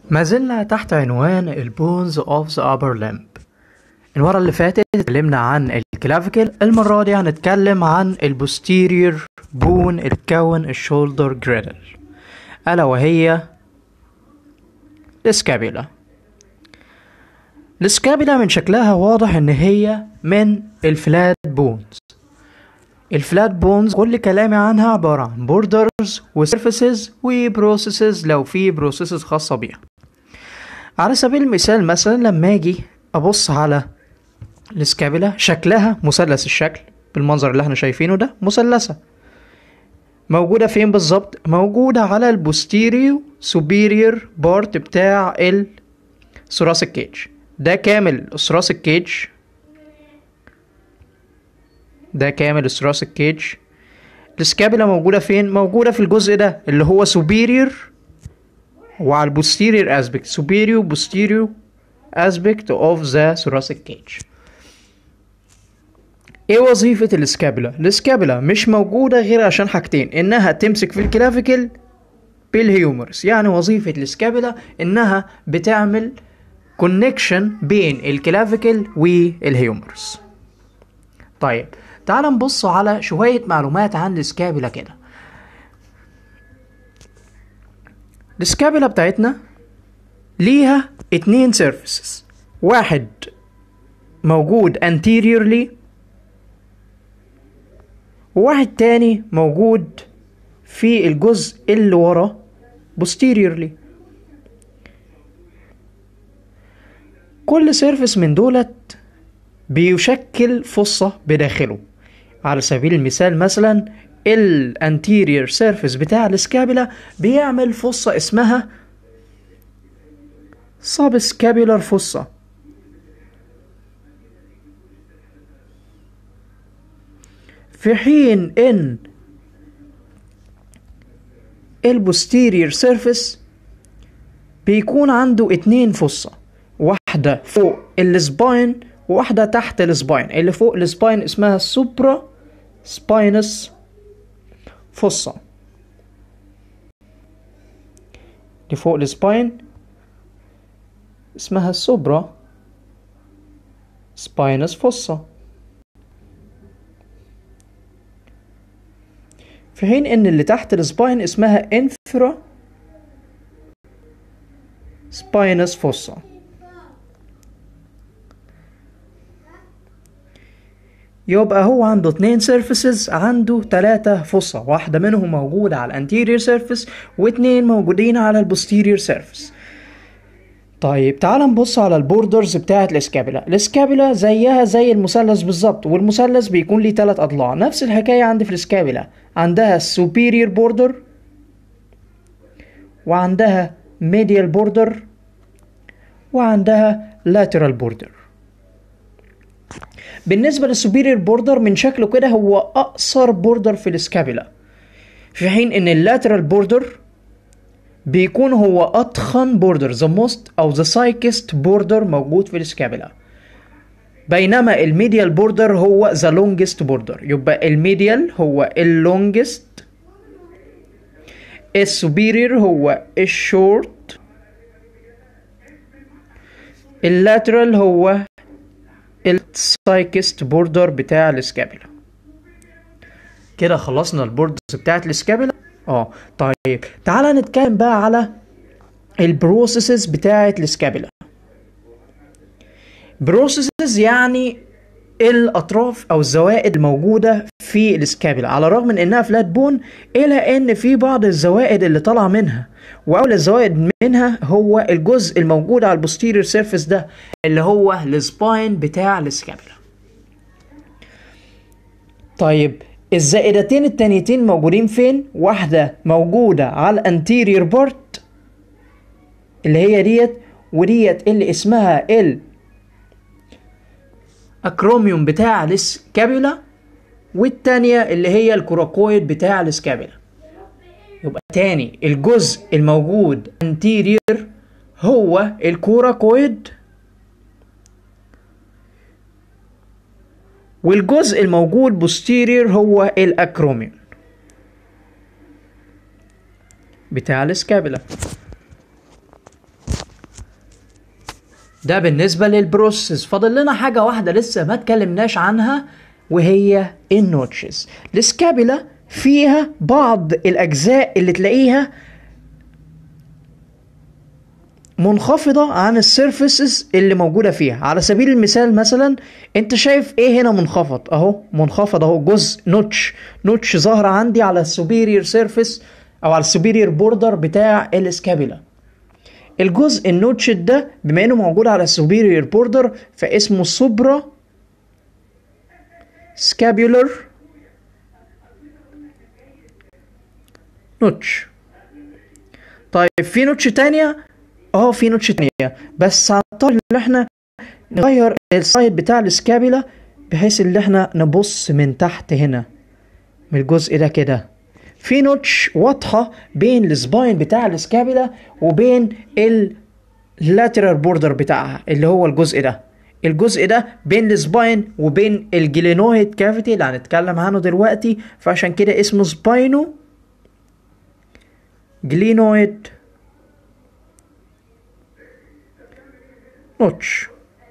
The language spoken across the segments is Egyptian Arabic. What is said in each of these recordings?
ما زلنا تحت عنوان البونز اوف ذا upper limb المرة اللي فاتت اتكلمنا عن الكلافيكل المرة دي هنتكلم عن البوستيريور بون اللي بتكون الشولدر جريدل ألا وهي السكابيلا السكابيلا من شكلها واضح ان هي من الفلات بونز الفلات بونز كل كلامي عنها عبارة عن بوردرز وسيرفيسز وبروسيسز لو في بروسيسز خاصة بيها على سبيل المثال مثلا لما اجي ابص على السكابيلا شكلها مثلث الشكل بالمنظر اللي احنا شايفينه ده مثلثة موجودة فين بالظبط؟ موجودة على البوستيريو سوبيريور بارت بتاع الثوراسيك كيج ده كامل الثوراسيك كيج ده كامل الثوراسيك كيج السكابيلا موجودة فين؟ موجودة في الجزء ده اللي هو سوبيريور وعلى البوستيريور اسبكت سوبيريور بوستيريور اسبكت اوف ذا thoracic cage ايه وظيفة السكابولا؟ السكابولا مش موجودة غير عشان حاجتين انها تمسك في الكلافيكل بالهيومرس يعني وظيفة السكابولا انها بتعمل كونكشن بين الكلافيكل والهيومرس طيب تعال نبص على شوية معلومات عن السكابولا كده السكابولا بتاعتنا ليها اتنين سيرفيسز واحد موجود anteriorly وواحد تاني موجود في الجزء اللي ورا posteriorly كل سيرفيس من دولت بيشكل فصة بداخله على سبيل المثال مثلا الانتيريور سيرفيس بتاع السكابيلا بيعمل فصة اسمها سابسكابيلر فصة في حين ان البوستيريور سيرفيس بيكون عنده اتنين فصة واحدة فوق السباين وواحدة تحت السباين اللي فوق السباين اسمها سوبرا سباينس فصة اللي فوق السباين اسمها سوبرا سباينس فصة في حين ان اللي تحت السباين اسمها انفرا سباينس فصة يبقى هو عنده اتنين سيرفيسز عنده تلاتة فصة واحدة منهم موجودة على الانتيريور سيرفيس واتنين موجودين على البوستيريور سيرفيس طيب تعال نبص على البوردرز بتاعة الاسكابيلا الاسكابيلا زيها زي المثلث بالظبط والمثلث بيكون ليه تلات اضلاع نفس الحكاية عندي في الاسكابيلا عندها السوبيريور بوردر وعندها ميديال بوردر وعندها لاترال بوردر بالنسبة للسوبيريور بوردر من شكله كده هو أقصر بوردر في الاسكابيلا في حين إن اللاترال بوردر بيكون هو أتخن بوردر the most أو the thickest بوردر موجود في السكابيلا بينما الميديال بوردر هو the longest بوردر يبقى الميديال هو اللونجست السوبيريور هو الشورت اللاترال هو السايكست بوردر بتاع السكابيلا كده خلصنا البوردرز بتاعت السكابيلا اه طيب تعالى نتكلم بقى على البروسيسز بتاعت السكابيلا بروسيسز يعني الاطراف او الزوائد الموجوده في السكابيلا على الرغم من انها فلات بون الا ان في بعض الزوائد اللي طالعه منها واول الزوائد منها هو الجزء الموجود على البوستيريور سيرفيس ده اللي هو السباين بتاع السكابيلا طيب الزائدتين التانيتين موجودين فين واحدة موجودة على الانتيريور بارت اللي هي ديت وديت اللي اسمها ال اكروميوم بتاع السكابيلا والتانية اللي هي الكوراكويد بتاع السكابيلا يبقى تاني الجزء الموجود anterior هو الكوراكويد والجزء الموجود posterior هو الاكروميون بتاع السكابيلا ده بالنسبة للبروسيس فاضل لنا حاجة واحدة لسه ما اتكلمناش عنها وهي النوتشز السكابيلا فيها بعض الأجزاء اللي تلاقيها منخفضة عن السيرفيسز اللي موجودة فيها على سبيل المثال مثلا انت شايف ايه هنا منخفض اهو منخفض اهو جزء نوتش نوتش ظاهرة عندي على السوبيريور سيرفيس او على السوبيريور بوردر بتاع الاسكابيلا الجزء النوتش ده بما انه موجود على السوبيريور بوردر فاسمه سوبرا سكابيولر نوتش طيب في نوتش تانية اه في نوتش تانية بس هنضطر ان احنا نغير السايد بتاع السكابيلا بحيث ان احنا نبص من تحت هنا من الجزء ده كده في نوتش واضحة بين السباين بتاع السكابيلا وبين اللاترال بوردر بتاعها اللي هو الجزء ده الجزء ده بين السباين وبين الجلينويد كافيتي اللي هنتكلم عنه دلوقتي فعشان كده اسمه سباينو جلينويد نوتش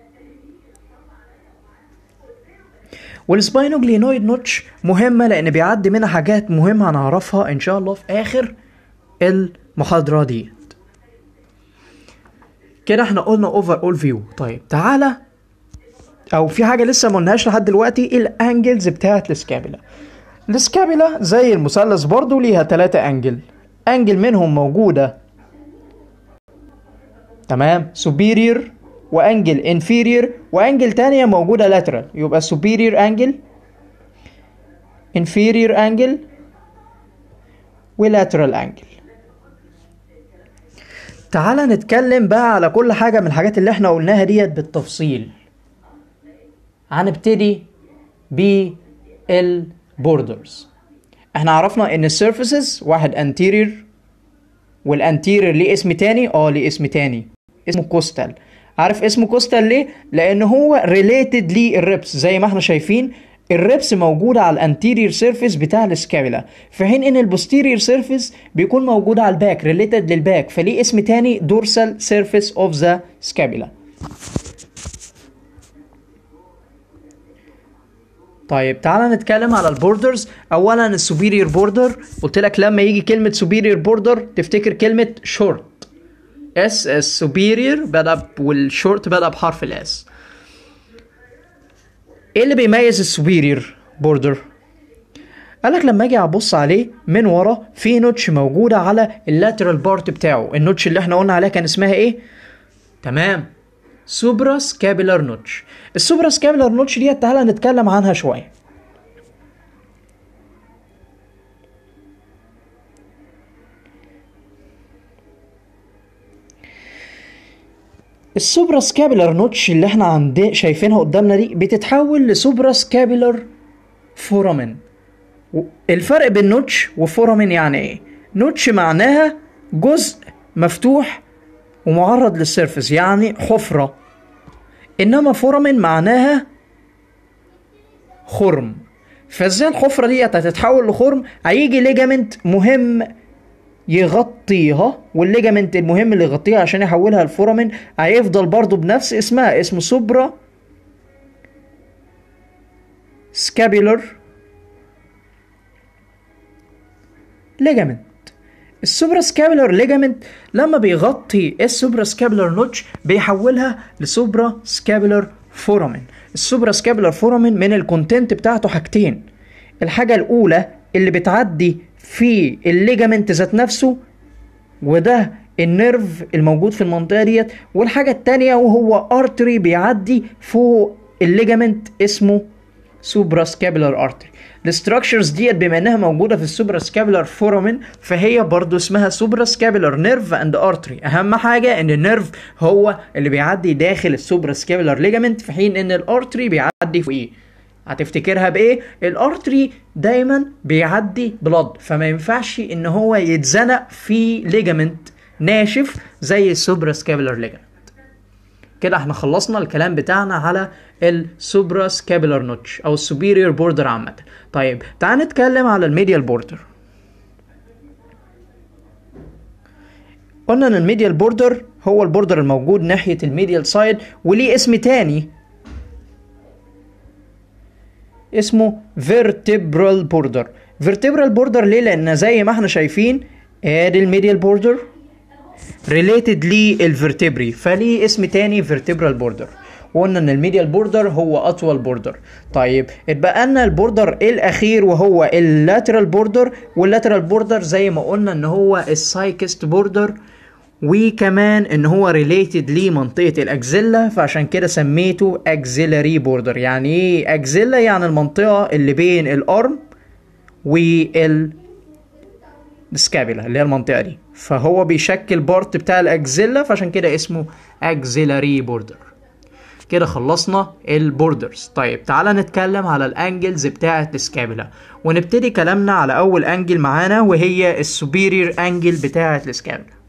والسباينوجلينويد نوتش مهمة لأن بيعدي منها حاجات مهمة هنعرفها إن شاء الله في آخر المحاضرة دي كده احنا قلنا اوفر اول فيو طيب تعالى او في حاجه لسه ما قلناهاش لحد دلوقتي الانجلز بتاعت السكابيلا السكابيلا زي المثلث برضو ليها ثلاثة انجل انجل منهم موجوده تمام superior وانجل inferior وانجل تانية موجودة lateral يبقى superior angle inferior angle ولاترال angle تعالى نتكلم بقى على كل حاجة من الحاجات اللي احنا قلناها ديت بالتفصيل هنبتدي بالبوردرز احنا عرفنا ان السيرفيسز واحد anterior والانتيرير ليه اسم تاني اه ليه اسم تاني اسمه كوستال عارف اسمه كوستال ليه لان هو ريليتد للريبس زي ما احنا شايفين الريبس موجودة على الانتيرير سيرفيس بتاع السكابيلا في حين ان البوستيرير سيرفيس بيكون موجود على الباك ريليتد للباك فليه اسم تاني دورسال سيرفيس اوف ذا سكابيلا طيب تعالى نتكلم على البوردرز اولا السوبيريور بوردر قلت لك لما يجي كلمه سوبيريور بوردر تفتكر كلمه شورت اس اس سوبيريور بدا والشورت بدا بحرف الاس ايه اللي بيميز السوبيريور بوردر قال لك لما اجي ابص عليه من ورا في نوتش موجوده على اللاترال بارت بتاعه النوتش اللي احنا قلنا عليها كان اسمها ايه تمام سوبرا سكابيلر نوتش السوبرا سكابيلر نوتش ديت تعالى نتكلم عنها شويه السوبرا سكابيلر نوتش اللي احنا عند شايفينها قدامنا دي بتتحول لسوبرا سكابيلر فورامين الفرق بين نوتش وفورامين يعني ايه نوتش معناها جزء مفتوح ومعرض للسيرفس يعني حفرة انما فورامين معناها خرم فازاي الحفرة دي هتتحول لخرم هيجي ليجامنت مهم يغطيها والليجامنت المهم اللي يغطيها عشان يحولها لفورامين هيفضل برضو بنفس اسمها اسمه سوبرا سكابيلر ليجامنت السوبرا سكابيلر ليجامنت لما بيغطي السوبرا سكابيلر نوتش بيحولها لسوبرا سكابيلر فورامين السوبرا سكابيلر فورامين من الكونتنت بتاعته حاجتين الحاجة الأولى اللي بتعدي في الليجامنت ذات نفسه وده النيرف الموجود في المنطقة ديت والحاجة التانية وهو ارتري بيعدي فوق الليجامنت اسمه سوبرا سكابيلر ارتري الستراكشرز ديت بما انها موجوده في السوبرا سكابيلر فورامين فهي برضو اسمها سوبرا سكابيلر نيرف اند ارتري اهم حاجه ان النيرف هو اللي بيعدي داخل السوبرا سكابيلر ليجامنت في حين ان الارتري بيعدي فوقيه هتفتكرها بايه الارتري دايما بيعدي بلد فما ينفعش ان هو يتزنق في ليجامنت ناشف زي السوبرا سكابيلر ليجامنت كده احنا خلصنا الكلام بتاعنا على السوبرا سكابيلر نوتش او السوبيريور بوردر عامه طيب تعال نتكلم على الميديال بوردر قلنا ان الميديال بوردر هو البوردر الموجود ناحية الميديال سايد وليه اسم تاني اسمه vertebral border vertebral border ليه لان زي ما احنا شايفين ادي الميديال بوردر ريليتد للفرتبري فليه اسم تاني vertebral border وقلنا ان الميديال بوردر هو اطول بوردر طيب اتبقى لنا البوردر الاخير وهو اللاترال بوردر واللاترال بوردر زي ما قلنا ان هو السايكست بوردر وكمان ان هو ريليتد لمنطقه الاكزيلا فعشان كده سميته اكزيلاري بوردر يعني ايه اكزيلا يعني المنطقه اللي بين الارم وال السكابيلا اللي هي المنطقه دي فهو بيشكل بارت بتاع الاكزيلا فعشان كده اسمه اكزيلاري بوردر كده خلصنا البوردرز طيب تعالى نتكلم على الانجلز بتاعه السكابيلا ونبتدي كلامنا على اول انجل معانا وهي السوبيريور انجل بتاعه السكابيلا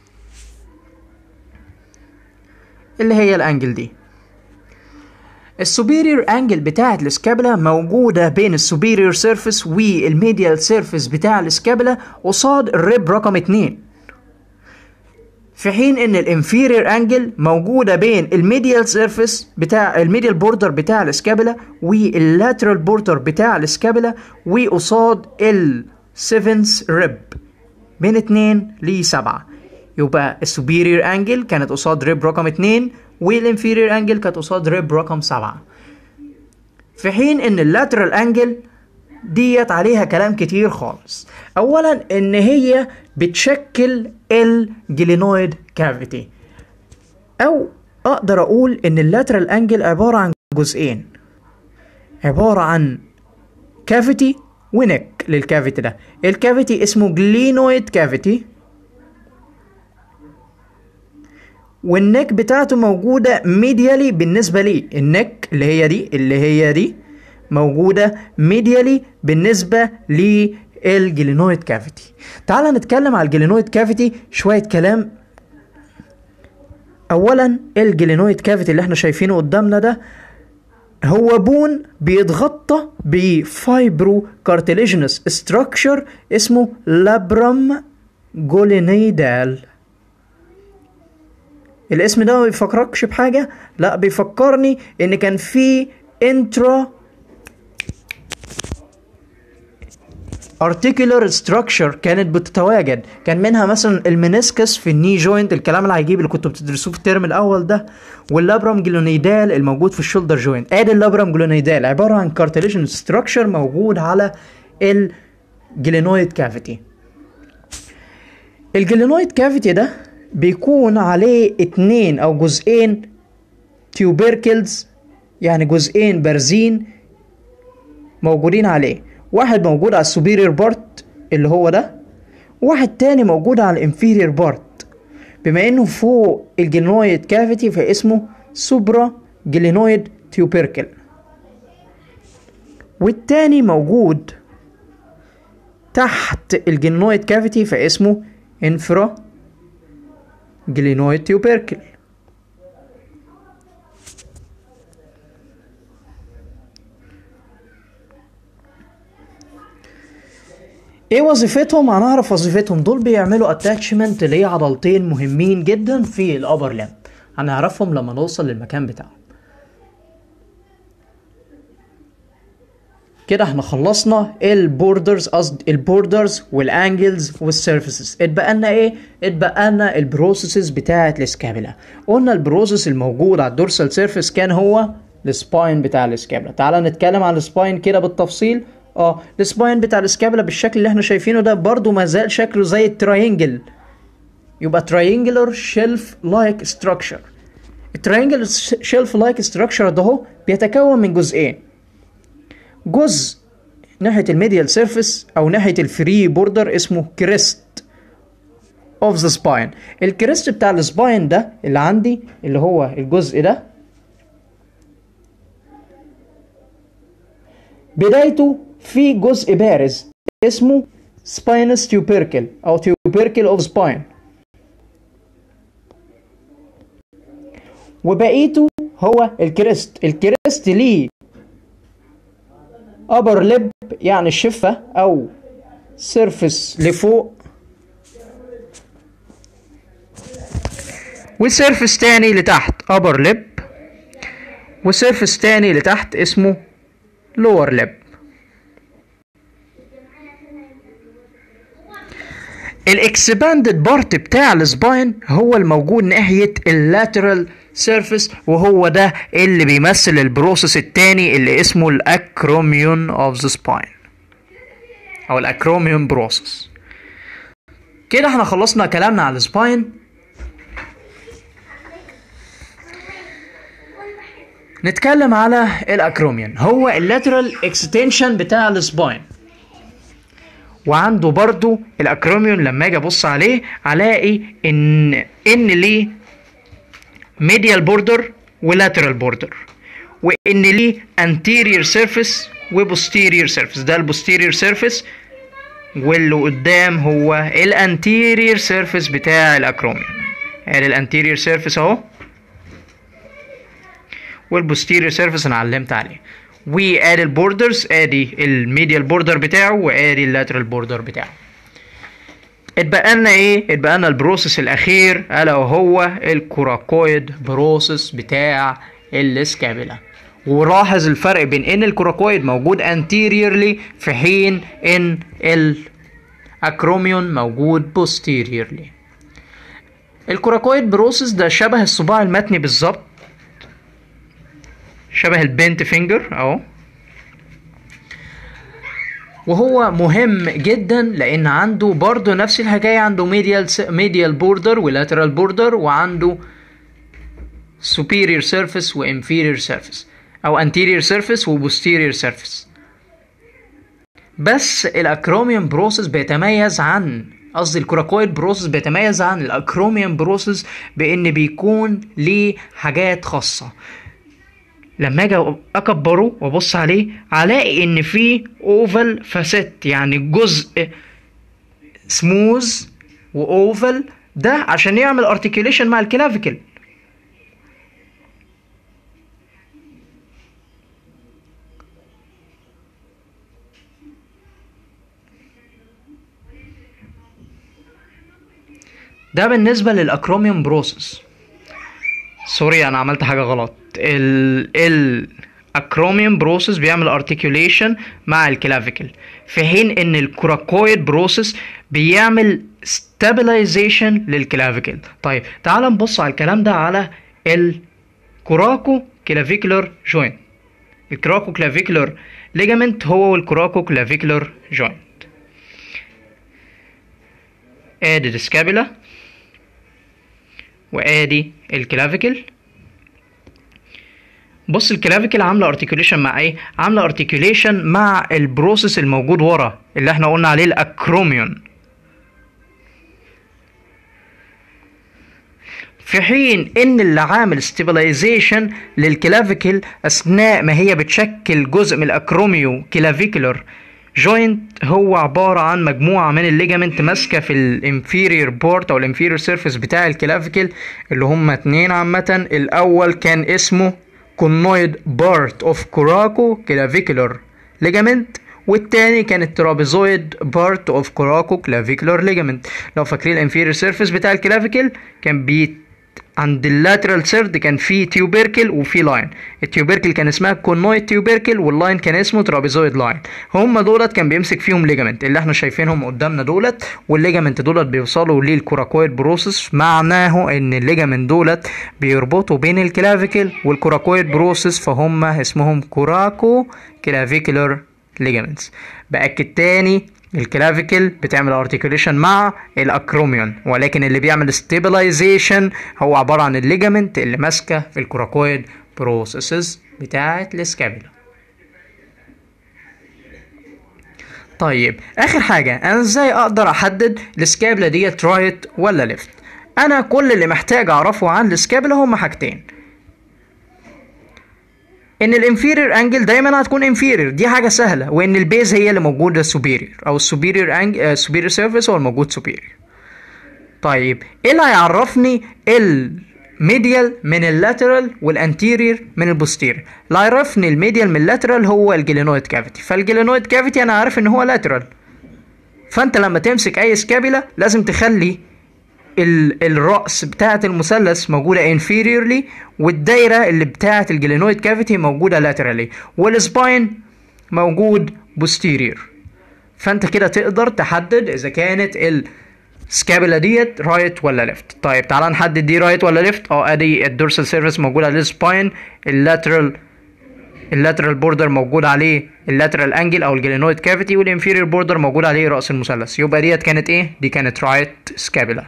اللي هي الانجل دي السوبيريور انجل بتاعه السكابلا موجوده بين السوبيريور سيرفيس والميديال سيرفيس بتاع السكابلا قصاد الريب رقم 2 في حين ان الانفيريور انجل موجوده بين الميديال سيرفيس بتاع الميديال بوردر بتاع السكابلا واللاترال بوردر بتاع السكابلا وقصاد السيفنس ريب من 2 ل 7 يبقى السوبيريور انجل كانت قصاد ريب رقم 2 والانفيريور انجل كانت قصاد ريب رقم 7 في حين ان اللاترال انجل ديت عليها كلام كتير خالص اولا ان هي بتشكل الجلينويد كافيتي او اقدر اقول ان اللاترال انجل عباره عن جزئين عباره عن كافيتي ونك للكافيتي ده الكافيتي اسمه جلينويد كافيتي والنك بتاعته موجودة ميديالي بالنسبة لي النك اللي هي دي اللي هي دي موجودة ميديالي بالنسبة للجلينويد كافيتي تعال نتكلم على الجلينويد كافيتي شوية كلام اولا الجلينويد كافيتي اللي احنا شايفينه قدامنا ده هو بون بيتغطى بفايبرو كارتليجنس ستراكشر اسمه لابرم جولينيدال الاسم ده ما بيفكركش بحاجة لا بيفكرني ان كان في انترا articular structure كانت بتتواجد كان منها مثلا المنسكس في الني جوينت الكلام اللي هيجيب اللي كنتوا بتدرسوه في الترم الاول ده واللابرام جلونيدال الموجود في الشولدر جوينت ادي اللابرام جلونيدال عباره عن كارتليجن ستراكشر موجود على الجلينويد كافيتي الجلينويد كافيتي ده بيكون عليه اتنين او جزئين تيوبركلز يعني جزئين بارزين موجودين عليه واحد موجود على السوبيريور بارت اللي هو ده واحد تاني موجود على الانفيريور بارت بما انه فوق الجلينويد كافيتي فاسمه سوبرا جلينويد تيوبركل والتاني موجود تحت الجلينويد كافيتي فاسمه انفرا جلينويد تيوبركل ايه وظيفتهم هنعرف وظيفتهم دول بيعملوا اتاتشمنت لعضلتين مهمين جدا في الابر لامب هنعرفهم لما نوصل للمكان بتاعهم كده احنا خلصنا البوردرز قصد البوردرز والانجلز والسيرفيسز اتبقى لنا ايه اتبقى لنا البروسيسز بتاعه الاسكابيلا قلنا البروسيس الموجود على الدورسال سيرفيس كان هو السباين بتاع الاسكابيلا تعال نتكلم عن السباين كده بالتفصيل اه السباين بتاع الاسكابيلا بالشكل اللي احنا شايفينه ده برضو ما زال شكله زي التراينجل يبقى triangular shelf like structure التراينجل shelf like structure ده هو بيتكون من جزئين جزء ناحية الميديال سيرفيس أو ناحية الفري بوردر اسمه كريست اوف ذا سباين الكريست بتاع السباين ده اللي عندي اللي هو الجزء ده بدايته في جزء بارز اسمه سباينس تيوبيركل او تيوبيركل اوف سباين وبقيته هو الكريست الكريست ليه upper lip يعني الشفة أو surface لفوق وسيرفس تاني لتحت upper lip وسيرفس تاني لتحت اسمه lower lip الاكسباندد بارت بتاع السباين هو الموجود ناحية اللاترال سيرفيس وهو ده اللي بيمثل البروسيس التاني اللي اسمه الاكروميون اوف ذا سباين او الاكروميون بروسيس كده احنا خلصنا كلامنا على السباين نتكلم على الاكروميون هو اللاترال اكستنشن بتاع السباين وعنده برضو الاكروميون لما اجي ابص عليه الاقي ان ان ليه ميديال بوردر ولاترال بوردر وان ليه anterior surface وبوستيريور surface ده البوستيريور surface واللي قدام هو الانتيريور سيرفيس بتاع الاكروميون ادي الانتيريور سيرفيس اهو والبوستيريور سيرفيس انا علمت عليه وادي البوردرز ادي الميديال بوردر بتاعه وادي اللاترال بوردر بتاعه اتبقى لنا ايه اتبقى لنا البروسيس الاخير الا وهو الكوراكويد بروسيس بتاع السكابيلا ولاحظ الفرق بين ان الكوراكويد موجود anteriorly في حين ان الاكروميون موجود posteriorly الكوراكويد بروسيس ده شبه الصباع المتني بالظبط شبه البنت فينجر اهو وهو مهم جدا لان عنده برضه نفس الحكايه عنده ميديال ميديال بوردر ولاترال بوردر وعنده superior surface و inferior surface او anterior surface و posterior surface بس الاكروميوم بروسيس بيتميز عن قصدي الكوراكويد بروسيس بيتميز عن الاكروميوم بروسيس بان بيكون ليه حاجات خاصه لما اجي اكبره وابص عليه الاقي ان في اوفال فاسيت يعني جزء سموز واوفال ده عشان يعمل ارتكيوليشن مع الكلافيكل ده بالنسبة للأكروميوم بروسيس سوري أنا عملت حاجة غلط ال ال اكروميوم بروسيس بيعمل ارتكيوليشن مع الكلافيكل في حين ان الكوراكويد بروسيس بيعمل ستابلايزيشن للكلافيكل طيب تعال نبص على الكلام ده على الكوراكو كلافيكولار جوينت الكراكو كلافيكولار ليجامنت هو والكراكو كلافيكولار جوينت ادي السكابيلا وادي الكلافيكل بص الكلافيكل عامله ارتكيوليشن مع ايه عامله ارتكيوليشن مع البروسيس الموجود ورا اللي احنا قلنا عليه الاكروميون في حين ان اللي عامل ستيبلايزيشن للكلافيكل اثناء ما هي بتشكل جزء من الاكروميو كلافيكولر جوينت هو عبارة عن مجموعة من الليجامنت ماسكة في الانفيرير بورت او الانفيرير سيرفيس بتاع الكلافيكل اللي هما اتنين عامة الاول كان اسمه كونويد بارت اوف كوراكو كلافيكولر ليجامنت والتاني كان الترابيزويد بارت اوف كوراكو كلافيكولر ليجامنت لو فاكرين الانفيرير سيرفيس بتاع الكلافيكل كان بي عند اللاترال سيرد كان في تيوبيركل وفي لاين التيوبيركل كان اسمها كونويد تيوبيركل واللاين كان اسمه ترابيزويد لاين هم دولت كان بيمسك فيهم ليجامنت اللي احنا شايفينهم قدامنا دولت والليجامنت دولت بيوصلوا للكوراكويد بروسس معناه ان الليجامنت دولت بيربطوا بين الكلافيكل والكوراكويد بروسس فهم اسمهم كوراكو كلافيكولر ليجامنتس باكد تاني الكلافيكل بتعمل ارتكيوليشن مع الاكروميون ولكن اللي بيعمل ستيبلايزيشن هو عباره عن الليجامنت اللي ماسكه في الكوراكويد بروسيسز بتاعه السكابيلا طيب اخر حاجه انا ازاي اقدر احدد السكابيلا ديت رايت ولا ليفت انا كل اللي محتاج اعرفه عن السكابيلا هما حاجتين ان الانفيرير انجل دايما هتكون انفيرير دي حاجه سهله وان البيز هي اللي موجوده سوبيريور او السوبيريور انجل سوبيريور سيرفيس هو الموجود سوبيريور طيب ايه اللي هيعرفني الميديال من اللاترال والانتيرير من البوستيرير اللي هيعرفني الميديال من اللاترال هو الجلينويد كافيتي فالجلينويد كافيتي انا عارف ان هو لاترال فانت لما تمسك اي سكابيلا لازم تخلي ال- الرأس بتاعة المثلث موجودة inferiorly والدايرة اللي بتاعة الجلينويد كافيتي موجودة laterally والسباين موجود posterior فانت كده تقدر تحدد اذا كانت السكابولا ديت رايت ولا ليفت طيب تعال نحدد دي رايت ولا ليفت اه ادي الدورسال سيرفيس موجود عليه السباين اللاترال اللاترال بوردر موجود عليه اللاترال انجل او الجلينويد كافيتي والانفيريور بوردر موجود عليه راس المثلث يبقى ديت كانت ايه دي كانت رايت سكابولا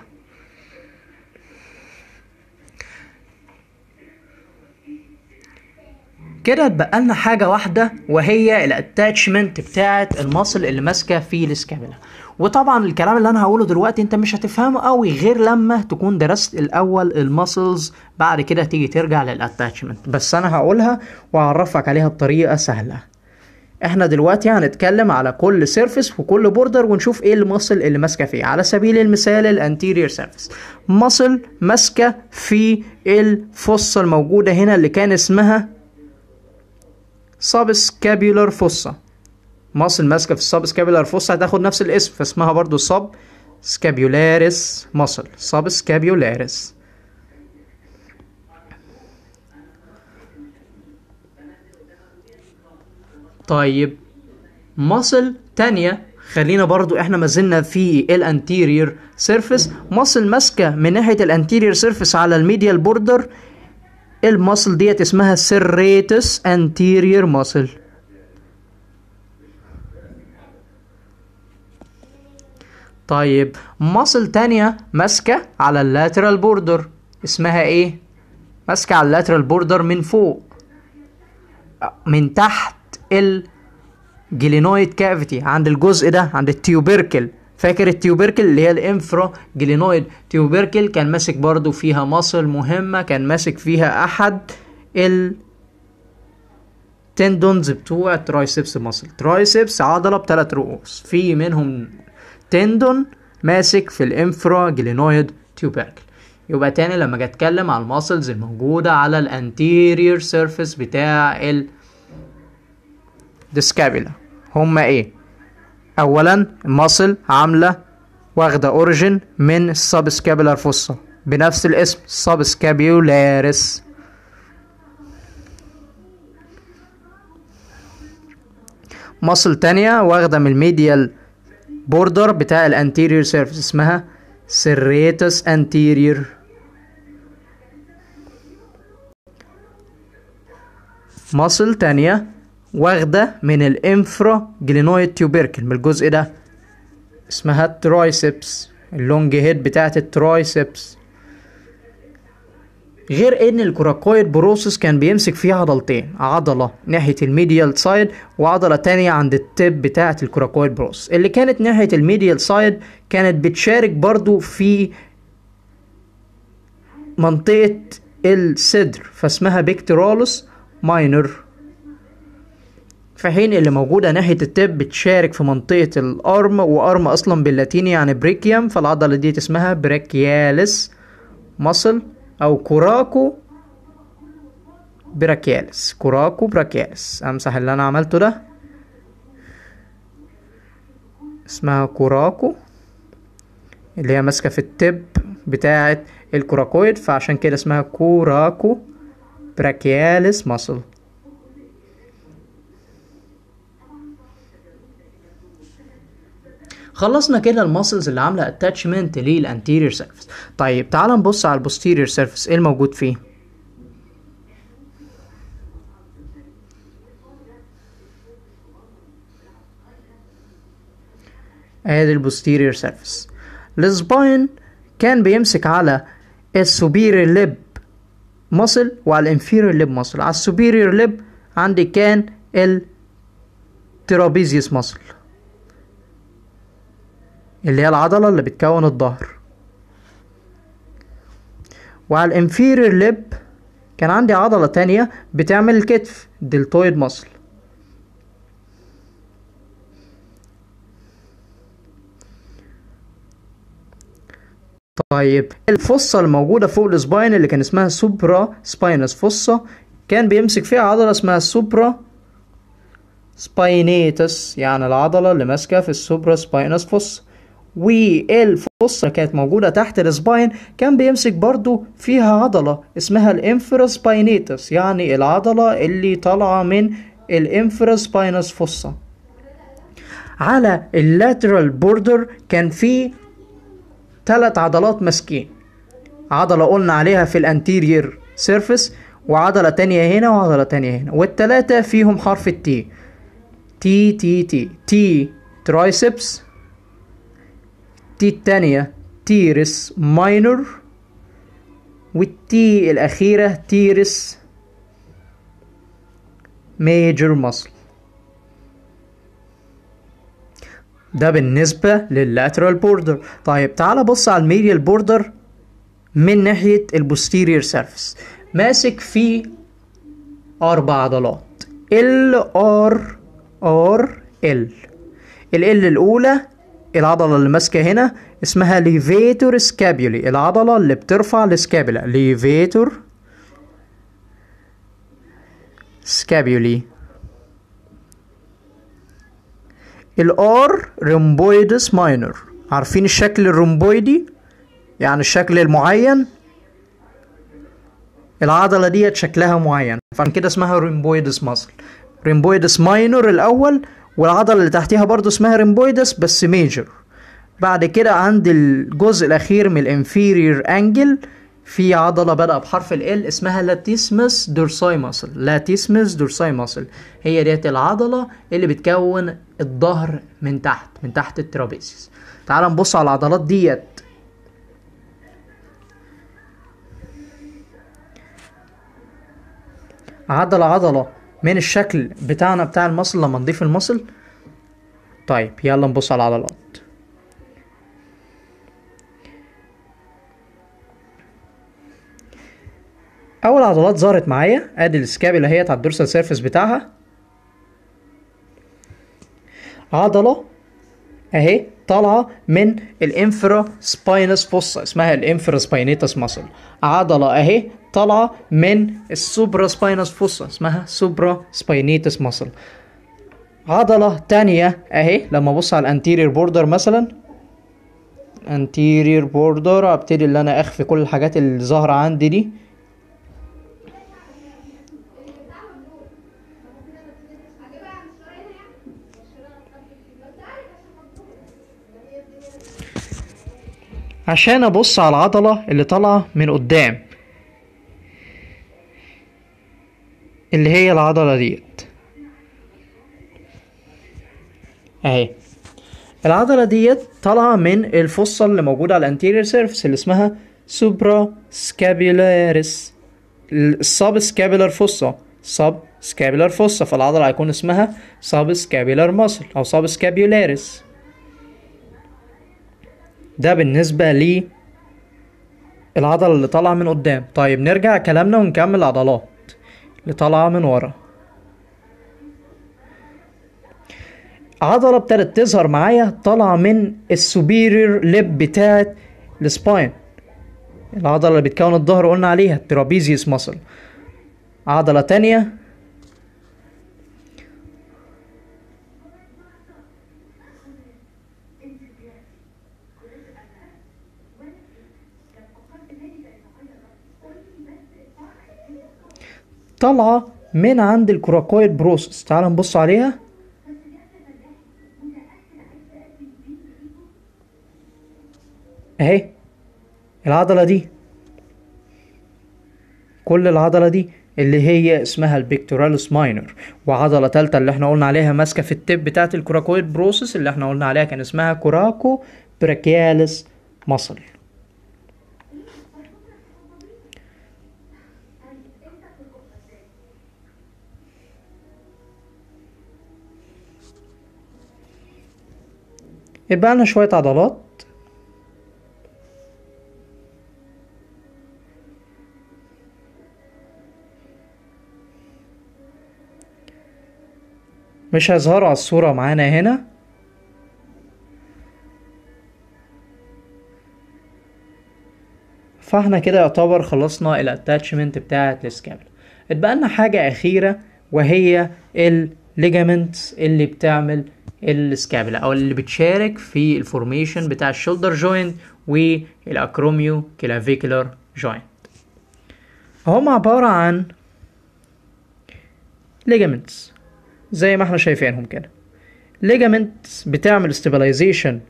كده اتبقى لنا حاجه واحده وهي الاتاتشمنت بتاعه المصل اللي ماسكه في السكابولا وطبعا الكلام اللي انا هقوله دلوقتي انت مش هتفهمه قوي غير لما تكون درست الاول المسلز بعد كده تيجي ترجع للاتاتشمنت بس انا هقولها واعرفك عليها بطريقه سهله احنا دلوقتي هنتكلم على كل سيرفيس وكل بوردر ونشوف ايه المصل اللي ماسكه فيه على سبيل المثال الانتيريور سيرفيس مصل ماسكه في الفصه الموجوده هنا اللي كان اسمها سابسكابيولار فوسا مصل ماسكه في السابسكابيولار فوسا هتاخد نفس الاسم فاسمها برضو سب سكابيولاريس مصل سابسكابيولاريس طيب مصل تانية خلينا برضو احنا ما زلنا في الانتيريور سيرفيس مصل ماسكه من ناحيه الانتيريور سيرفيس على الميديال بوردر المصل ديت اسمها سيريتس انتيريور مصل طيب مصل تانية ماسكة على اللاترال بوردر اسمها ايه ماسكة على اللاترال بوردر من فوق من تحت الجلينويد كافيتي عند الجزء ده عند التيوبركل فاكر التيوبركل اللي هي الانفرا جلينويد تيوبركل كان ماسك برضو فيها مصل مهمة كان ماسك فيها احد ال تندونز بتوع الترايسبس مصل ترايسبس عضلة بثلاث رؤوس في منهم تندون ماسك في الانفرا جلينويد تيوبركل يبقى تاني لما اجي اتكلم على الماسلز الموجودة على الانتيريور سيرفيس بتاع ال السكابيلا هما ايه اولا الماسل عامله واخده اوريجين من السبسكابيلار فوسا بنفس الاسم سبسكابيولاريس ماسل تانية واخده من الميديال بوردر بتاع الانتيريور سيرفيس اسمها سيريتس انتيريور ماسل تانية واخدة من الانفرا جلينويد تيوبركل من الجزء ده اسمها الترايسبس اللونج هيد بتاعت الترايسبس غير ان الكوراكويد بروسس كان بيمسك فيه عضلتين عضلة ناحية الميديال سايد وعضلة تانية عند التب بتاعة الكوراكويد بروسس اللي كانت ناحية الميديال سايد كانت بتشارك برضو في منطقة الصدر فاسمها بيكترالوس ماينر في حين اللي موجودة ناحية التب بتشارك في منطقة الأرم وأرم أصلا باللاتيني يعني بريكيوم فالعضلة دي اسمها بريكياليس مصل أو كوراكو براكياليس كوراكو براكياليس أمسح اللي أنا عملته ده اسمها كوراكو اللي هي ماسكة في التب بتاعة الكوراكويد فعشان كده اسمها كوراكو براكياليس مصل خلصنا كده الماسلز اللي عامله اتاتشمنت للانتيريور سيرفيس طيب تعال نبص على البوستيريور سيرفيس ايه الموجود فيه ادي البوستيريور سيرفيس السباين كان بيمسك على السوبيريور ليب ماسل وعلى الانفيريور ليب ماسل على السوبيريور ليب عندي كان الترابيزيوس ماسل اللي هي العضلة اللي بتكون الظهر وعلى الانفيريور ليب كان عندي عضلة تانية بتعمل الكتف دلتويد ماسل طيب الفصة الموجودة فوق السباين اللي كان اسمها سوبرا سباينس فصة كان بيمسك فيها عضلة اسمها سوبرا سباينيتس يعني العضلة اللي ماسكة في السوبرا سباينس فصة والفصة كانت موجودة تحت السباين كان بيمسك برضو فيها عضلة اسمها الانفراسباينيتس يعني العضلة اللي طالعة من الانفراسباينس فصة على اللاترال بوردر كان في ثلاث عضلات ماسكين عضلة قلنا عليها في الانتيرير سيرفيس وعضلة تانية هنا وعضلة تانية هنا والتلاتة فيهم حرف التي تي تي تي تي ترايسبس تي التانية تيرس ماينور والتي الأخيرة تيرس ميجر ماسل ده بالنسبة لللاترال بوردر طيب تعال بص على الميديال بوردر من ناحية البوستيريور سيرفيس ماسك فيه أربع عضلات ال ار ار ال ال ال الأولى العضلة اللي ماسكة هنا اسمها ليفيتور سكابيولي العضلة اللي بترفع السكابولا ليفيتور سكابيولي الار رومبويدس ماينور عارفين الشكل الرومبويدي يعني الشكل المعين العضلة ديت شكلها معين فعشان كده اسمها ريمبويدس ماسل ريمبويدس ماينور الأول والعضلة اللي تحتيها برضو اسمها ريمبويدس بس ميجر بعد كده عند الجزء الأخير من الانفيرير انجل في عضلة بدأ بحرف ال L اسمها لاتيسمس دورساي ماسل لاتيسمس دورساي ماسل هي ديت العضلة اللي بتكون الظهر من تحت من تحت الترابيزيس تعال نبص على العضلات ديت عضلة عضلة من الشكل بتاعنا بتاع المصل لما نضيف المصل طيب يلا نبص على العضلات اول عضلات ظهرت معايا ادي السكابيلا اهي على الدورسال سيرفيس بتاعها عضلة اهي طالعة من الانفرا سباينس فوسا اسمها الانفرا سباينيتس ماسل عضلة اهي طالعة من السوبرا سباينس فوسا اسمها سوبرا سباينيتس ماسل عضلة تانية اهي لما ابص على الانتيرير بوردر مثلا انتيرير بوردر ابتدي ان انا اخفي كل الحاجات اللي ظاهرة عندي دي عشان ابص على العضلة اللي طالعة من قدام اللي هي العضلة ديت اهي العضلة ديت طالعة من الفصة اللي موجودة على الانتيريور سيرفيس اللي اسمها سوبرا سكابيولاريس السب سكابيولار فصة سب سكابيولار فصة فالعضلة هيكون اسمها سب سكابيولار ماسل او سب سكابيولاريس ده بالنسبة لي العضلة اللي طالعة من قدام طيب نرجع كلامنا ونكمل العضلات اللي طالعة من ورا عضلة ابتدت تظهر معايا طالعة من السوبيريور ليب بتاعت السباين العضلة اللي بتكون الظهر قلنا عليها الترابيزيوس ماسل عضلة تانية طالعة من عند الكوراكويد بروسس تعال نبص عليها اهي العضلة دي كل العضلة دي اللي هي اسمها البيكتوراليس ماينر وعضلة تالتة اللي احنا قلنا عليها ماسكة في التب بتاعت الكوراكويد بروسس اللي احنا قلنا عليها كان اسمها كوراكو براكياليس مصل يبقى لنا شوية عضلات مش هيظهروا على الصورة معانا هنا فاحنا كده يعتبر خلصنا الاتاتشمنت بتاعت السكابل اتبقى لنا حاجة أخيرة وهي الليجامنتس اللي بتعمل السكابلا او اللي بتشارك في الفورميشن بتاع الشولدر جوينت والاكروميو كلافيكولار جوينت هم عبارة عن ليجامنتس زي ما احنا شايفينهم كده ليجامنتس بتعمل استابلايزيشن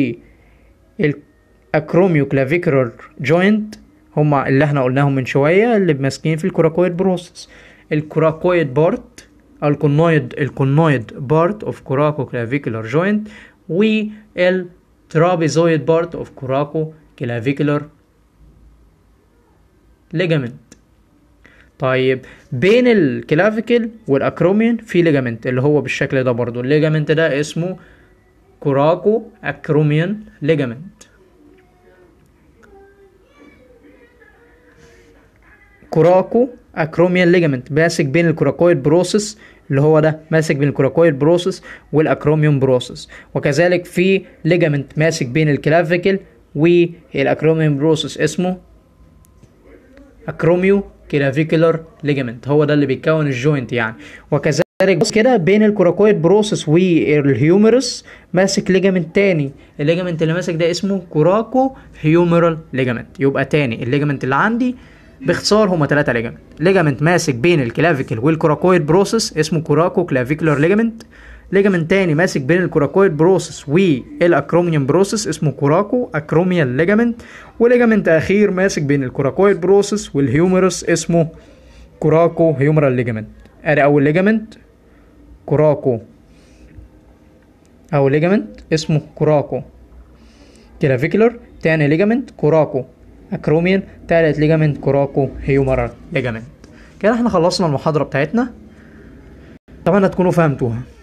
للاكروميو كلافيكولار جوينت هما اللي احنا قلناهم من شويه اللي ماسكين في الكوراكويد بروسس الكوراكويد بارت الكونويد الكونويد بارت اوف كوراكو كلافيكولار جوينت والترابيزويد بارت اوف كوراكو كلافيكولار ليجامنت طيب بين الكلافيكل والاكروميون في ليجامنت اللي هو بالشكل ده برضو الليجامنت ده اسمه كوراكو اكروميون ليجامنت كوراكو اكروميون ليجامنت ماسك بين الكوراكويد بروسس اللي هو ده ماسك بين الكوراكويد بروسس والاكروميون بروسس وكذلك في ليجامنت ماسك بين الكلافيكل والاكروميون بروسس اسمه اكروميو كلافيكولار ليجامنت هو ده اللي بيكون الجوينت يعني وكذلك بص كده بين الكوراكويد بروسس والهيومرس ماسك ليجامنت تاني الليجامنت اللي ماسك ده اسمه كوراكو هيومرال ليجامنت يبقى تاني الليجامنت اللي عندي باختصار هما ثلاثة ليجامنت ليجامنت ماسك بين الكلافيكل والكوراكويد بروسس اسمه كوراكو كلافيكولار ليجامنت ليجامنت تاني ماسك بين الكوراكويد بروسس والاكروميوم بروسس اسمه كوراكو اكروميال ليجامنت وليجامنت اخير ماسك بين الكوراكويد بروسس والهيومرس اسمه كوراكو هيومرال ليجامنت ادي اول ليجامنت كوراكو او ليجامنت اسمه كوراكو كلافيكولار تاني ليجامنت كوراكو اكروميال تالت ليجامنت كوراكو هيومرال ليجامنت كده احنا خلصنا المحاضرة بتاعتنا اتمنى تكونوا فهمتوها